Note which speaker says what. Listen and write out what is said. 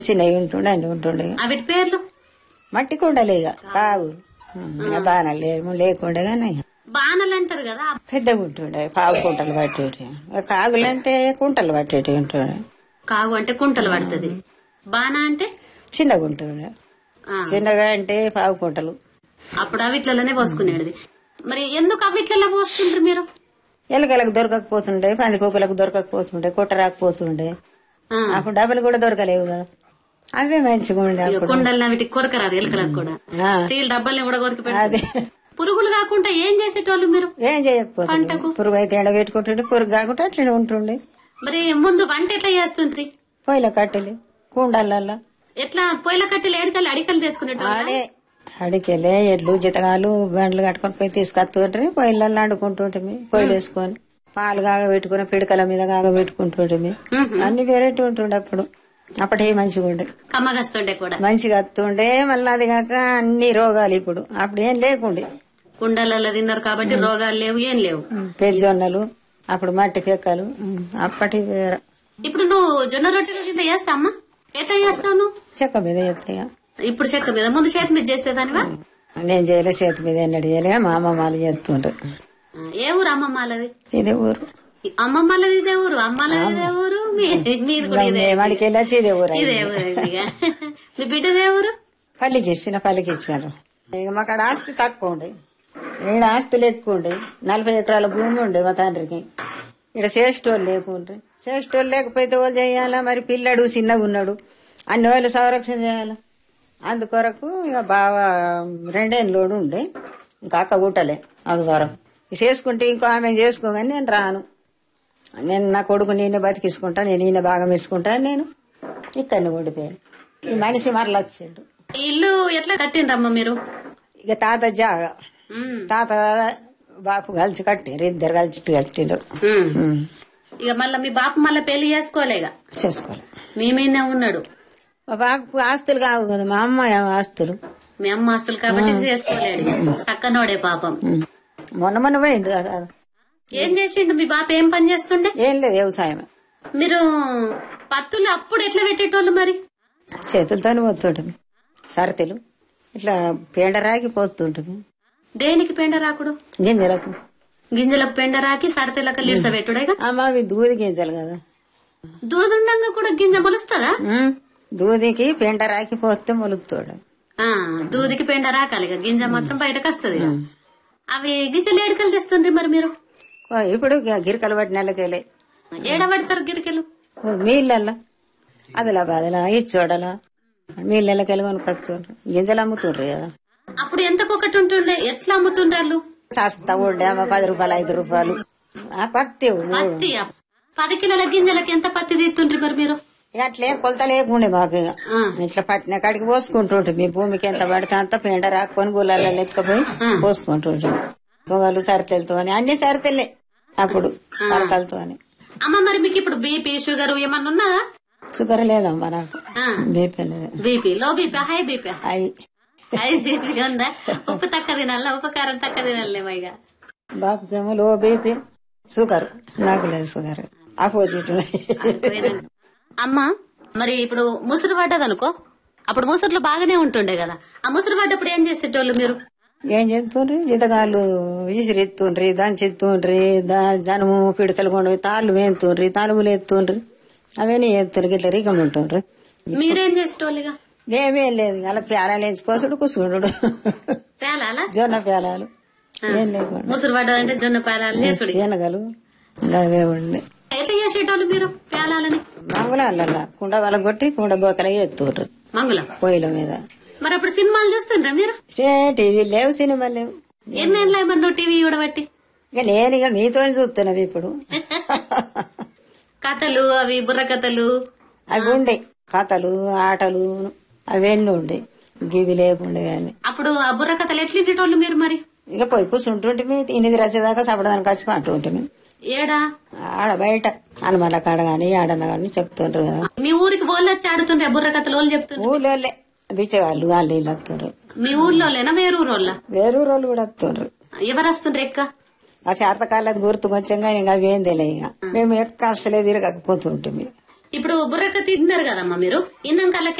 Speaker 1: చిన్నవి ఉంటుండే అన్ని ఉంటుండే
Speaker 2: అవిటి పేర్లు
Speaker 1: మట్టి కుండలే ఇక కాగులు ఇంకా బాణాలు లేము లేకుండే కానీ
Speaker 2: బాణలు అంటారు కదా
Speaker 1: పెద్దగా ఉంటుండే పావు కుంటలు పట్టేటి కాగులు అంటే కుంటలు పట్టేటి ఉంటుండే
Speaker 2: కాగు అంటే కుంటలు పడుతుంది బాణ అంటే
Speaker 1: చిన్నగా ఉంటుండే
Speaker 2: ఆ,
Speaker 1: చిన్నగా అంటే పావు కుంటలు
Speaker 2: అప్పుడు అవిట్లలోనే పోసుకునేది మరి ఎందుకు అవిట్లలో పోస్తుంటారు మీరు
Speaker 1: ఎలకలకు దొరకకపోతుండే పందికొక్కలకు దొరకకపోతుండే కుట్ట రాకపోతుండే
Speaker 2: ఆ,
Speaker 1: అప్పుడు డబ్బులు కూడా దొరకలేవు కదా అవే మంచిగా ఉండే
Speaker 2: ఇక
Speaker 1: అప్పుడు
Speaker 2: కుండల్ని అవిటి కొరకరాదు ఎలకలకు కూడా
Speaker 1: ఆ.
Speaker 2: స్టీల్ డబ్బాల్ని కూడా కొరికి
Speaker 1: అదే
Speaker 2: పెడతారు పురుగులు కాకుండా ఏం చేసేటోళ్ళు మీరు
Speaker 1: ఏం చేయకపోతుండే
Speaker 2: పంటకు?
Speaker 1: పురుగు అయితే ఎండ పెట్టుకుంటుండే పురుగు కాకుండా అట్లనే ఉంటుండే
Speaker 2: మరి ముందు వంట ఎట్లా చేస్తుంట్రీ
Speaker 1: పొయ్యిల కట్టెలు కుండలల్లా
Speaker 2: ఎట్లా పొయ్యిల కట్టెలు ఏడుకల్లి అడికలు తెచ్చుకునేటోళ్ళు
Speaker 1: ఆడే అడికెళ్ళే ఎడ్లు జితగాలు బండ్లు కట్టుకొని పోయి తీసుకొస్తుంటే పొయ్యిలలో వండుకుంటుంటే పొయ్యిలు వేసుకొని పాలు కాగ పెట్టుకుని పిడకల మీద కాగ పెట్టుకుంటుంటే అన్ని వెరైటీ ఉంటుండే అప్పుడు అప్పటి మంచిగా ఉండే
Speaker 2: కమ్మగస్తుండే కూడా
Speaker 1: మంచిగా వస్తుండే మళ్ళీ అది కాక అన్ని రోగాలు ఇప్పుడు అప్పుడు ఏం లేకుండే
Speaker 2: కుండలలో తిన్నారు కాబట్టి రోగాలు లేవు ఏం లేవు
Speaker 1: పెజ్జొన్నలు అప్పుడు మట్టి పెక్కలు అప్పటి వేరే
Speaker 2: ఇప్పుడు నువ్వు జొన్న రొట్టెలు కింద చేస్తా అమ్మా ఎట్లా చేస్తావు నువ్వు
Speaker 1: చెక్క మీద ఎత్తాయా
Speaker 2: ఇప్పుడు చెక్క మీద ముందు చేతి మీద చేసేదానివా
Speaker 1: నేను చేయలే చేతి మీద ఎన్నడు చేయలే మా అమ్మమ్మలు చేస్తుండ్రు
Speaker 2: ఆ, ఏ ఊరు అమ్మమ్మలది
Speaker 1: ఇదే ఊరు
Speaker 2: అమ్మమ్మలది ఇదే ఊరు అమ్మలది ఇదే ఊరు మీ- మీది కూడా ఇదే
Speaker 1: మేమడికి వెళ్ళొచ్చి ఇదే ఊరు
Speaker 2: ఇదే
Speaker 1: అయింది.
Speaker 2: ఊరు ఇదిగా. మీ బిడ్డదే ఊరు
Speaker 1: పల్లికి ఇచ్చిన పల్లికి ఇచ్చారు ఇక మాకు ఆడ ఆస్తి తక్కువ ఉండే ఈడ ఆస్తులు ఎక్కువ ఉండే నలభై ఎకరాల భూమి ఉండే మా తండ్రికి ఇక్కడ చేసేటోళ్ళు లేకుండ్రి చేసేటోళ్ళు లేకపోతే వాళ్ళు చేయాలా మరి పిల్లడు చిన్నగా ఉన్నాడు అన్ని వాళ్ళు సంరక్షణ చేయాలా అందుకొరకు ఇక బాగా రెండేళ్ళోడు ఉండే ఇంకా అక్క గుట్టలే అందువరకు చేసుకుంటే ఇంకో ఆమె చేసుకోగానే నేను రాను నేను నా కొడుకు నేనే బతికిసుకుంటా నేను ఈయన బాగా మెసుకుంటా నేను ఇక్కడనే ఓడిపోయాను ఈ మనిషి మరలా వచ్చిండు
Speaker 2: ఈ ఇల్లు ఎట్లా కట్టిండ్రమ్మ మీరు
Speaker 1: ఇక తాత జాగా
Speaker 2: ఉమ్,
Speaker 1: తాత బాపు కలిసి కట్టిరు ఇద్దరు కలిసి కట్టిండ్రు
Speaker 2: ఉమ్.
Speaker 1: ఉమ్.
Speaker 2: ఇక మళ్ళా మీ బాపు మళ్ళా పెళ్లి చేసుకోలేగా
Speaker 1: చేసుకోవాలి
Speaker 2: మీ మీదనే ఉన్నాడు
Speaker 1: మా బాపు ఆస్తులు కావు కదా మా అమ్మ ఆస్తులు
Speaker 2: మీ అమ్మ అసలు కాబట్టి చేసుకోలేడు సక్కనోడే పాపం
Speaker 1: ఉమ్. మొన్న మొన్న పోయిండు కదా.
Speaker 2: ఏం చేసిండు మీ బాప ఏం పని చేస్తుండే
Speaker 1: ఏం లేదు వ్యవసాయం
Speaker 2: మీరు పత్తులు అప్పుడు ఎట్లా పెట్టేటోళ్ళు మరి
Speaker 1: చేతులతోనే పోతుంటాం సరతలు ఇట్లా పేండ రాకి పోతుంటాం
Speaker 2: దేనికి పెండ రాకుడు
Speaker 1: గింజలకు
Speaker 2: గింజలకు పెండ రాకి సరతెలకు లిడ్స పెట్టుడేగా
Speaker 1: అమ్మ అవి దూది గింజలు కదా
Speaker 2: దూదుండంగా కూడా గింజ మొలుస్తుందా
Speaker 1: ఉమ్. దూదికి పెండ రాకి పోస్తే మొలుగుతాడు
Speaker 2: ఆ దూదికి పెండ రాకాలి ఇక గింజ మాత్రం బయటకు వస్తుంది ఇక. అవి గింజలు ఏడుకలు తెస్తుండ్రి మరి మీరు
Speaker 1: ఓ, ఇప్పుడు గిరికలు పట్టిన నెలకెళ్ళి
Speaker 2: ఏడబడతారు గిరికెలు
Speaker 1: మీళ్ళల్లా అదిలా బాదలా ఇచ్చోడలా మీళ్ళకెళ్ళి కొనుక్కొస్తుండ్రు గింజలు అమ్ముతుండ్రు కదా
Speaker 2: అప్పుడు ఎంతకొకటి ఉంటుండే ఎట్లా అమ్ముతుండ్రాళ్ళు
Speaker 1: సస్తా ఉండే అమ్మ పది రూపాయలు ఐదు రూపాయలు ఆ పత్తి
Speaker 2: పత్తి పది కిలోల గింజలకి ఎంత పత్తి తీస్తుండ్రి మరి మీరు
Speaker 1: ఇక అట్లే కొలత లేకుండే మాకు ఇక
Speaker 2: ఆ,
Speaker 1: ఇట్లా పట్టిన కాడికి పోసుకుంటుంటే మీ భూమికి ఎంత పడితే అంత పెండ రాక్కొని గుళ్ళల్లో ఎత్తుకపోయి పోసుకుంటుంటాం పొగలు సరితెలతో అన్ని సరితెలే అప్పుడు తలకలతో
Speaker 2: అమ్మ మరి మీకు ఇప్పుడు బీపీ షుగర్ ఏమన్నా ఉన్నదా
Speaker 1: షుగర్ లేదమ్మా నాకు
Speaker 2: ఆ,
Speaker 1: బీపీ లేదు
Speaker 2: BP low BP high BP
Speaker 1: అయి
Speaker 2: హై బీపీ ఉందా ఉప్పు తక్కువ తినాల ఉప్పు కారం తక్కువ తినాలేమో ఇక
Speaker 1: బాపుకేమో లో బీపీ షుగర్ నాకు లేదు షుగర్ ఆపోజిట్
Speaker 2: అమ్మ మరి ఇప్పుడు ముసురు పడ్డదనుకో అప్పుడు ముసురులో బాగానే ఉంటుండే కదా ఆ ముసురు పడ్డప్పుడు ఏం చేసేటోళ్ళు మీరు
Speaker 1: ఏం చేస్తుండ్రి జీతగాళ్ళు విసిరెత్తుండ్రి దంచెత్తుండ్రి దా జనము పిడతలు కొండ తాళ్ళు వేస్తుండ్రి తలుగులు ఎత్తుండ్రి అవన్నీ ఎత్తుండ్రి ఇట్లా రీకం ఉంటుండ్రి
Speaker 2: మీరేం చేసేటోళ్ళుగా
Speaker 1: ఏమేం లేదు అలా ప్యారాలు ఎంచిపోసుడు కూర్చుండు
Speaker 2: పేలాలా
Speaker 1: జొన్న ప్యాలాలు ఏం లేకుండా
Speaker 2: ముసురు పడ్డదంటే జొన్న పేలాలు చేసుడు
Speaker 1: శనగలు అవే ఉండే
Speaker 2: ఎట్లా చేసేటోళ్ళు మీరు పేలాలని
Speaker 1: మంగళాలల్లా కుండ వాళ్ళ కొట్టి కుండ బొక్కలు ఎత్తుండ్రు
Speaker 2: మంగుళం
Speaker 1: పొయ్యిల మీద
Speaker 2: మరి అప్పుడు సినిమాలు చూస్తుండ్రా మీరు
Speaker 1: ఏ టీవీ లేవు సినిమా లేవు
Speaker 2: ఎన్నేళ్ళ మరి నువ్వు టీవీ చూడబట్టి
Speaker 1: ఇక నేను ఇక మీతో చూస్తున్నావు ఇప్పుడు
Speaker 2: కథలు అవి బుర్ర కథలు
Speaker 1: అవి ఉండే కథలు ఆటలు అవన్నీ ఉండే గివి లేకుండే గాని
Speaker 2: అప్పుడు ఆ బుర్ర కథలు ఎట్లింటోళ్ళు మీరు మరి
Speaker 1: ఇక పోయి కూర్చుంటుంటే ఎనిమిది రచేదాకా సపడదానికి వచ్చి పంటుంటే
Speaker 2: ఏడా
Speaker 1: ఆడ బయట హనుమాన్ల కాడ గాని ఆడన గాని చెప్తుండ్రు కదా
Speaker 2: మీ ఊరికి బోళ్ళొచ్చి ఆడుతుండ్రే బుర్ర కథలు వాళ్ళు చెప్తుండ్రు
Speaker 1: ఊళ్ళోళ్ళే బిచ్చగాళ్ళు వాళ్ళు వీళ్ళు వస్తుండ్రు
Speaker 2: మీ ఊర్లోలేనా వేరే ఊరోళ్ళ
Speaker 1: వేరే వాళ్ళు కూడా వస్తుండ్రు
Speaker 2: ఎవరు వస్తుండ్రు ఎక్క
Speaker 1: ఆ చేతకాలది గుర్తు కొంచెం కానీ ఇంకా అవి ఏం తెలియ ఇక మేము ఎక్క అసలే తిరగకపోతుంటే
Speaker 2: ఇప్పుడు బుర్రక తింటున్నారు కదమ్మా మీరు ఇన్నం కల్లా